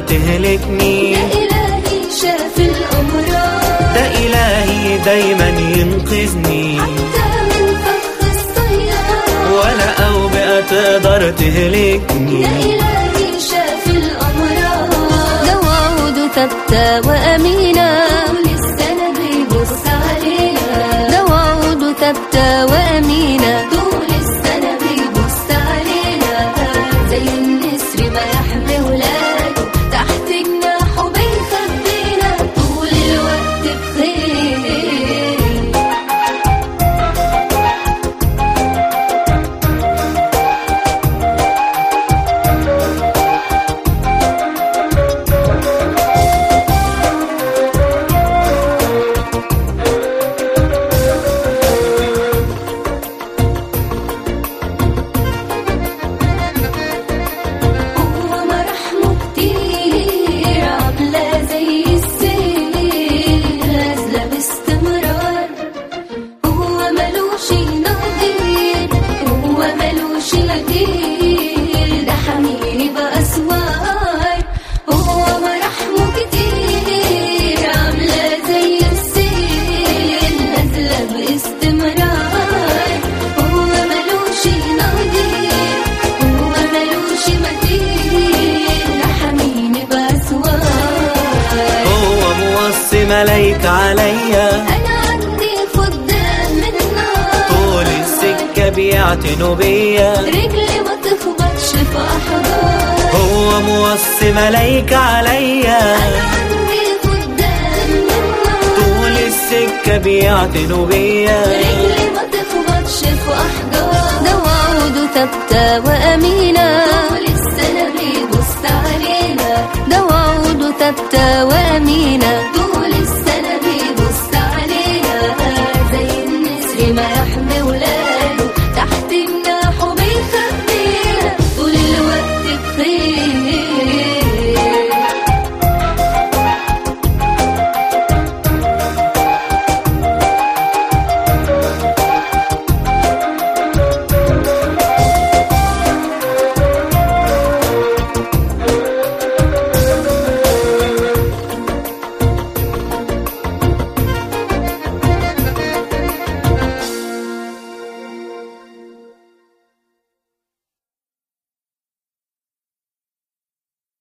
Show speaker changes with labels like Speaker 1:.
Speaker 1: تهلكني
Speaker 2: يا إلهي شاف الأمراض
Speaker 1: ده إلهي دايما ينقذني
Speaker 2: حتى من فخ الصياد
Speaker 1: ولا أوبئة تقدر تهلكني
Speaker 2: يا إلهي شاف الأمراض دواود ثابتة وأمينة طول السنة بيبص علينا دواود ثابتة وأمينة طول السنة بيبص علينا زي النسر ما يحمي ولاده تحت جناحه بيخبينا طول الوقت بخير هو مراحمه كتير عاملة زي السيل نازلة باستمرار هو ملوش نظير هو ملوش بديل ده حميني بأسوار هو مراحمه كتير عاملة زي السيل نازلة باستمرار هو ملوش نظير هو ملوش مثيل حميني بأسوار
Speaker 1: هو موصي ملايك عليا
Speaker 2: أنا عندي خدام من نار
Speaker 1: طول السكة بيعتنوا بيا
Speaker 2: رجلي ما تخبطش في أحجار
Speaker 1: هو موصي ملايك عليا
Speaker 2: أنا عندي خدام من نار
Speaker 1: طول السكة بيعتنوا بيا
Speaker 2: رجلي ما تخبطش في أحجار دواود ثابتة وأمينة طول السنة بيبص علينا دواود ثابتة وأمينة طول السنة بيبص علينا زي النسر ما يحمي